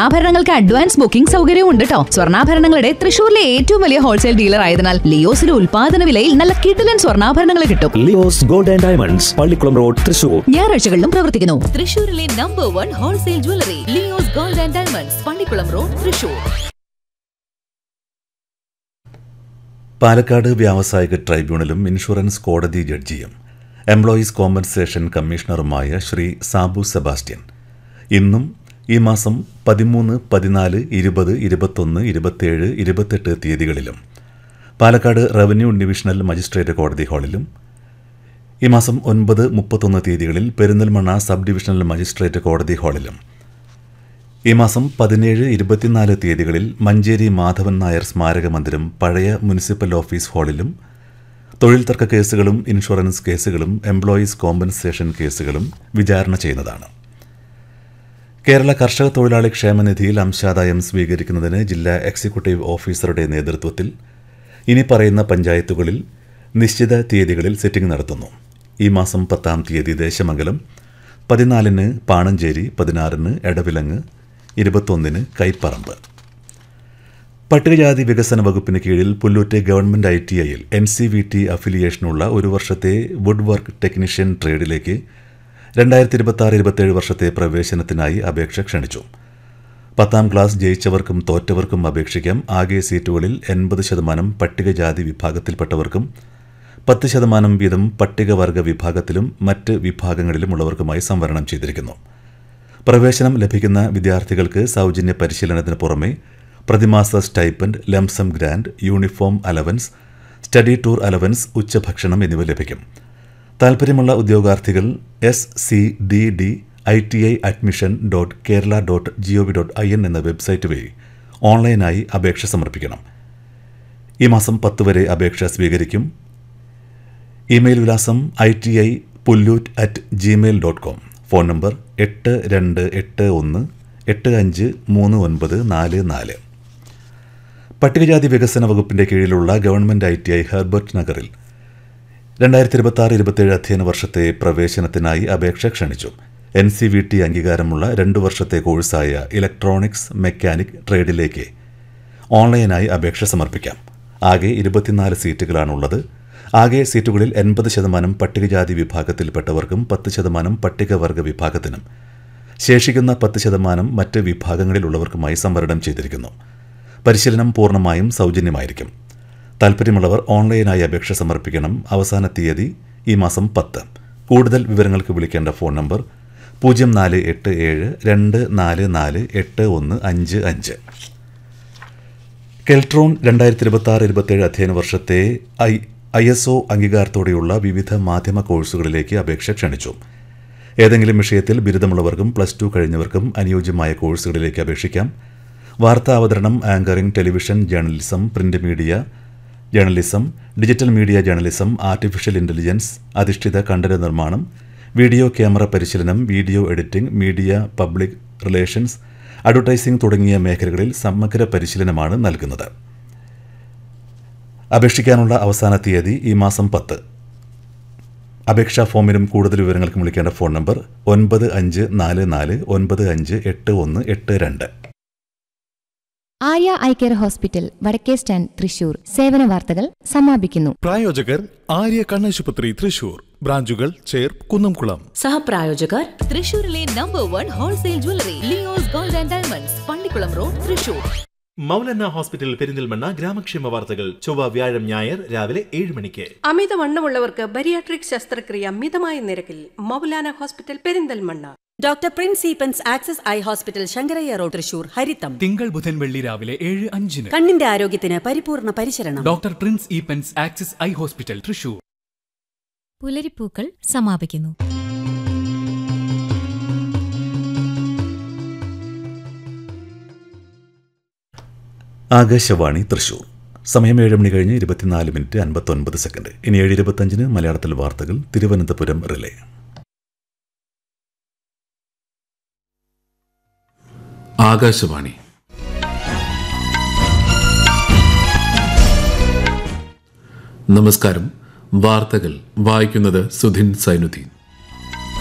സ്വർണ്ണാഭരണങ്ങൾക്ക് advance booking സൗകര്യവും ഉണ്ട് കേട്ടോ സ്വർണ്ണാഭരണങ്ങളുടെ തൃശൂരിലെ ഏറ്റവും വലിയ ഹോൾസെയിൽ ഡീലർ ആയതിനാൽ ലിയോസിലെ ഉൽപാദന വിലയിൽ നല്ല കിടിലൻ സ്വർണ്ണാഭരണങ്ങൾ കിട്ടും Leo's gold and diamonds Pallikulam road Thrissur ഞായറാഴ്ചകളിലും പ്രവർത്തിക്കുന്നു തൃശൂരിലെ number one wholesale jewellery Leo's gold and diamonds Pallikulam road Thrissur Palakkad വ്യാവസായിക ട്രൈബ്യൂണലും ഇൻഷുറൻസ് കോടതി ജഡ്ജിയും എംപ്ലോയീസ് കോമ്പൻസേഷൻ കമ്മീഷണറുമായ ശ്രീ സാബു സെബാസ്റ്റ്യൻ ഇന്നും ഈ മാസം പതിമൂന്ന് പതിനാല് ഇരുപത് ഇരുപത്തൊന്ന് ഇരുപത്തേഴ് ഇരുപത്തെട്ട് തീയതികളിലും പാലക്കാട് റവന്യൂ ഡിവിഷണൽ മജിസ്ട്രേറ്റ് കോടതി ഹാളിലും ഈ മാസം ഒൻപത് മുപ്പത്തൊന്ന് തീയതികളിൽ പെരിന്തൽമണ്ണ സബ് ഡിവിഷണൽ മജിസ്ട്രേറ്റ് കോടതി ഹാളിലും ഈ മാസം പതിനേഴ് ഇരുപത്തിനാല് തീയതികളിൽ മഞ്ചേരി മാധവൻ നായർ സ്മാരക മന്ദിരം പഴയ മുനിസിപ്പൽ ഓഫീസ് ഹാളിലും തൊഴിൽ തർക്ക കേസുകളും ഇൻഷുറൻസ് കേസുകളും എംപ്ലോയീസ് കോമ്പൻസേഷൻ കേസുകളും വിചാരണ ചെയ്യുന്നതാണ് കേരള കർഷക തൊഴിലാളി ക്ഷേമനിധിയിൽ അംശാദായം സ്വീകരിക്കുന്നതിന് ജില്ലാ എക്സിക്യൂട്ടീവ് ഓഫീസറുടെ നേതൃത്വത്തിൽ ഇനി പറയുന്ന പഞ്ചായത്തുകളിൽ നിശ്ചിത തീയതികളിൽ സിറ്റിംഗ് നടത്തുന്നു ഈ മാസം പത്താം തീയതി ദേശമംഗലം പതിനാലിന് പാണഞ്ചേരി പതിനാറിന് എടവിലങ്ങ് ഇരുപത്തൊന്നിന് കൈപ്പറമ്പ് പട്ടികജാതി വികസന വകുപ്പിന് കീഴിൽ പുല്ലൂറ്റ് ഗവൺമെന്റ് ഐ ടി ഐയിൽ എൻ സി വി ടി അഫിലിയേഷനുള്ള ഒരു വർഷത്തെ വുഡ് വർക്ക് ടെക്നീഷ്യൻ ട്രേഡിലേക്ക് രണ്ടായിരത്തി ഇരുപത്തി ആറ് ഇരുപത്തേഴ് വർഷത്തെ പ്രവേശനത്തിനായി അപേക്ഷ ക്ഷണിച്ചു പത്താം ക്ലാസ് ജയിച്ചവർക്കും തോറ്റവർക്കും അപേക്ഷിക്കാം ആകെ സീറ്റുകളിൽ എൺപത് ശതമാനം പട്ടികജാതി വിഭാഗത്തിൽപ്പെട്ടവർക്കും പത്ത് ശതമാനം വീതം പട്ടികവർഗ വിഭാഗത്തിലും മറ്റ് വിഭാഗങ്ങളിലുമുള്ളവർക്കുമായി സംവരണം ചെയ്തിരിക്കുന്നു പ്രവേശനം ലഭിക്കുന്ന വിദ്യാർത്ഥികൾക്ക് സൗജന്യ പരിശീലനത്തിന് പുറമെ പ്രതിമാസ stipend lump sum grant uniform allowance study tour allowance ഉച്ചഭക്ഷണം എന്നിവ ലഭിക്കും താൽപ്പര്യമുള്ള ഉദ്യോഗാർത്ഥികൾ S C D D I T I admission dot Kerala dot G O V dot I N എന്ന വെബ്സൈറ്റ് വഴി ഓൺലൈനായി അപേക്ഷ സമർപ്പിക്കണം ഈ മാസം പത്ത് വരെ അപേക്ഷ സ്വീകരിക്കും ഇമെയിൽ വിലാസം I T I Pullut at Gmail dot com phone number എട്ട് രണ്ട് എട്ട് ഒന്ന് എട്ട് അഞ്ച് മൂന്ന് ഒൻപത് നാല് നാല് പട്ടികജാതി വികസന വകുപ്പിന്റെ കീഴിലുള്ള government I T I Herbert നഗറിൽ രണ്ടായിരത്തി ഇരുപത്തി ആറ് ഇരുപത്തേഴ് അധ്യയന വർഷത്തെ പ്രവേശനത്തിനായി അപേക്ഷ ക്ഷണിച്ചു എൻ സി വി ടി അംഗീകാരമുള്ള രണ്ടു വർഷത്തെ കോഴ്സായ ഇലക്ട്രോണിക്സ് മെക്കാനിക് ട്രേഡിലേക്ക് ഓൺലൈനായി അപേക്ഷ സമർപ്പിക്കാം ആകെ ഇരുപത്തിനാല് സീറ്റുകളാണുള്ളത് ആകെ സീറ്റുകളിൽ എൺപത് ശതമാനം പട്ടികജാതി വിഭാഗത്തിൽപ്പെട്ടവർക്കും പത്ത് ശതമാനം പട്ടികവർഗ വിഭാഗത്തിനും ശേഷിക്കുന്ന പത്ത് ശതമാനം മറ്റ് വിഭാഗങ്ങളിലുള്ളവർക്കുമായി സംവരണം ചെയ്തിരിക്കുന്നു പരിശീലനം പൂർണ്ണമായും സൗജന്യമായിരിക്കും താൽപ്പര്യമുള്ളവർ ഓൺലൈനായി അപേക്ഷ സമർപ്പിക്കണം അവസാന തീയതി ഈ മാസം പത്ത് കൂടുതൽ വിവരങ്ങൾക്ക് വിളിക്കേണ്ട ഫോൺ നമ്പർ പൂജ്യം നാല് എട്ട് ഏഴ് രണ്ട് നാല് നാല് എട്ട് ഒന്ന് അഞ്ച് അഞ്ച് കെൽട്രോൺ രണ്ടായിരത്തി ഇരുപത്തി ആറ് ഇരുപത്തേഴ് അധ്യയന വർഷത്തെ ഐ ഐ എസ് ഒ അംഗീകാരത്തോടെയുള്ള വിവിധ മാധ്യമ കോഴ്സുകളിലേക്ക് അപേക്ഷ ക്ഷണിച്ചു ഏതെങ്കിലും വിഷയത്തിൽ ബിരുദമുള്ളവർക്കും പ്ലസ് ടു കഴിഞ്ഞവർക്കും അനുയോജ്യമായ കോഴ്സുകളിലേക്ക് അപേക്ഷിക്കാം വാർത്താ അവതരണം anchoring television journalism print media journalism digital media journalism artificial intelligence അധിഷ്ഠിത കണ്ടന്റ് നിർമ്മാണം വീഡിയോ ക്യാമറ പരിശീലനം video editing media public relations advertising തുടങ്ങിയ മേഖലകളിൽ സമഗ്ര പരിശീലനമാണ് നൽകുന്നത് അപേക്ഷിക്കാനുള്ള അവസാന തീയതി ഈ മാസം പത്ത് അപേക്ഷാ ഫോമിനും കൂടുതൽ വിവരങ്ങൾക്കും വിളിക്കേണ്ട ഫോൺ നമ്പർ ഒൻപത് അഞ്ച് നാല് നാല് ഒൻപത് അഞ്ച് എട്ട് ഒന്ന് എട്ട് രണ്ട് ആര്യ ഐ കെയർ ഹോസ്പിറ്റൽ വടക്കേ സ്റ്റാൻഡ് തൃശൂർ സേവന വാർത്തകൾ സമാപിക്കുന്നു പ്രായോജകർ ആര്യ കണ്ണാശുപത്രി തൃശൂർ ബ്രാഞ്ചുകൾ ചേർ കുന്നംകുളം സഹപ്രായോജകർ തൃശൂരിലെ number one wholesale jewellery Leo's gold and diamonds Pallikulam road Thrissur Moulana hospital Perinthalmanna ഗ്രാമക്ഷേമ വാർത്തകൾ ചൊവ്വ വ്യാഴം ഞായർ രാവിലെ ഏഴ് മണിക്ക് അമിതവണ്ണമുള്ളവർക്ക് ബരിയാട്രിക് ശസ്ത്രക്രിയ മിതമായ നിരക്കിൽ Moulana hospital Perinthalmanna doctor Prince Eapen's Axis eye hospital Sankaraiah road Thrissur ഹരിത്തം തിങ്കൾ ബുധൻ വെള്ളി രാവിലെ ഏഴ് അഞ്ചിന് കണ്ണിന്റെ ആരോഗ്യത്തിന് പരിപൂർണ പരിചരണം doctor Prince Eapen's Axis eye hospital Thrissur പുലരിപ്പൂക്കൾ സമാപിക്കുന്നു ആകാശവാണി തൃശൂർ സമയം ഏഴ് മണി കഴിഞ്ഞ് ഇരുപത്തിനാല് മിനിറ്റ് അൻപത്തൊൻപത് സെക്കൻഡ് ഇനി ഏഴ് ഇരുപത്തഞ്ചിന് മലയാളത്തിൽ വാർത്തകൾ തിരുവനന്തപുരം റിലേ ആകാശവാണി നമസ്കാരം വാർത്തകൾ വായിക്കുന്നത് സുധിൻ സൈനുദ്ദീൻ